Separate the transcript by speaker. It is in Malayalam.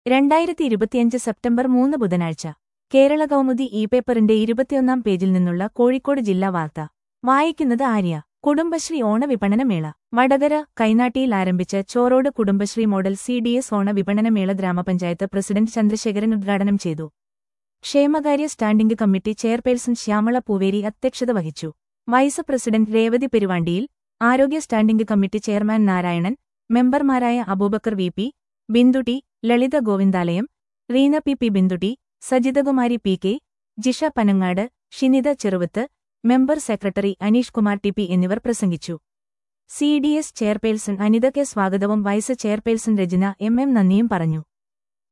Speaker 1: രണ്ടായിരത്തി ഇരുപത്തിയഞ്ച് സെപ്റ്റംബർ മൂന്ന് ബുധനാഴ്ച കേരള കൗമുദി ഇ പേപ്പറിന്റെ ഇരുപത്തിയൊന്നാം പേജിൽ നിന്നുള്ള കോഴിക്കോട് ജില്ലാ വാർത്ത വായിക്കുന്നത് ആര്യ കുടുംബശ്രീ ഓണവിപണനമേള വടകര കൈനാട്ടിയിൽ ആരംഭിച്ച Chorode Kudumbashree model C D S ഓണ വിപണനമേള ഗ്രാമപഞ്ചായത്ത് പ്രസിഡന്റ് ചന്ദ്രശേഖരൻ ഉദ്ഘാടനം ചെയ്തു ക്ഷേമകാര്യ standing committee chairperson Shyamala Pooveri അധ്യക്ഷത വഹിച്ചു വൈസ് പ്രസിഡന്റ് രേവതി പെരുവാണ്ടിയിൽ ആരോഗ്യ സ്റ്റാൻഡിംഗ് കമ്മിറ്റി ചെയർമാൻ നാരായണൻ മെമ്പർമാരായ അബൂബക്കർ വി പി ബിന്ദുടി ലളിത ഗോവിന്ദാലയം റീന പി പി ബിന്ദുടി Sajithakumari P K Jisha Panangad Shinitha Cheruvath member secretary Aneesh Kumar T P എന്നിവർ പ്രസംഗിച്ചു C D S chairperson Anitha K സ്വാഗതവും vice chairperson Rachana M M നന്ദിയും പറഞ്ഞു